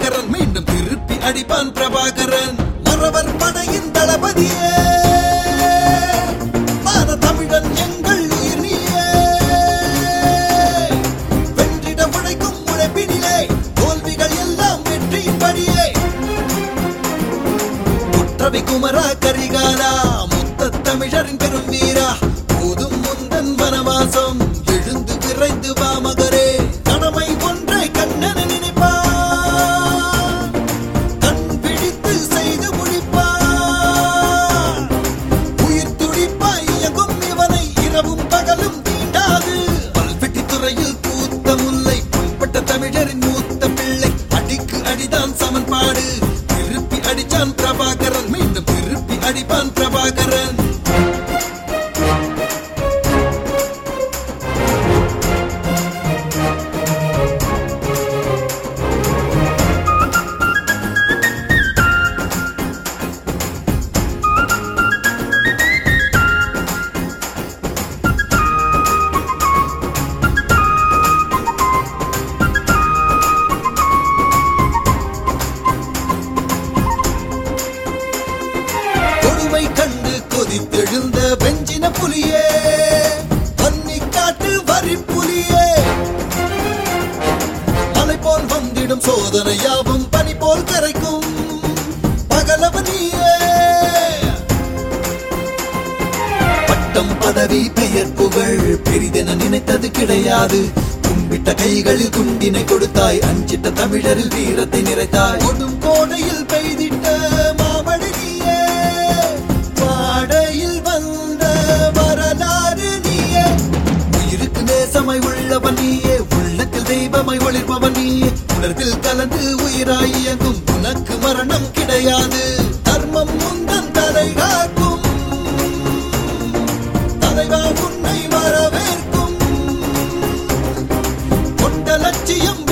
பிரபாகரன் மீண்டும் திருப்பி அடிப்பான் பிரபாகரன் மறவர் படையின் தளபதியே மான தமிழன் எங்கள் உயிர் நீயே வென்றிட உழைக்கும் உழைப்பினிலே தோல்விகள் எல்லாம் வெற்றியின் படியே குற்றவை குமரா கரிகாலா முத்த தமிழரின் பெரும் வீரா போதும் முந்தன் வனவாசம் எழுந்து விரைந்து வா மகரே கடமை ஒன்றை கண்ணன நினைப்பான் கண் பிடித்து செய்து முடிப்பான் உயிர் துடிப்பாய் இயங்கும் இவனை இரவும் பகலும் தீண்டாது பல்வெட்டி துறையில் பூத்த முல்லை புண்பட்ட தமிழரின் மூத்த பிள்ளை அடிக்கு அடிதான் சமன்பாடு திருப்பி அடிச்சான் பிரபாகரன் மீண்டும் திருப்பி அடிப்பான் பிரபாகரன் கொடுமை கண்டு கொதித்தெழுந்த வெஞ்சின புலியே பன்னி காட்டு வரி புலியே மலை போல் வந்திடும் சோதனை யாவும் பனி போல் கரைக்கும் பகலவனியே பட்டம் பதவி பெயர் புகழ் பெரிதென நினைத்தது கிடையாது கும்பிட்ட கைகளில் குண்டினை கொடுத்தாய் அஞ்சிட்ட தமிழரில் வீரத்தை நிறைத்தாய் கொடும் கோடையில் பெய்திட்ட மாமழை நீயே பாடையில் வந்த வரலாறு நீயே உயிருக்கு நேசமாய் உள்ளவன் நீயே உள்ளத்தில் தெய்வமாய் ஒளிர்பவன் நீயே உணர்வில் கலந்து உயிராய் இயங்கும் உனக்கு மரணம் கிடையாது தர்மம் முந்தன் தலை காக்கும் தலைவா உன்னை வரவேற்கும் கொண்ட லட்சியம்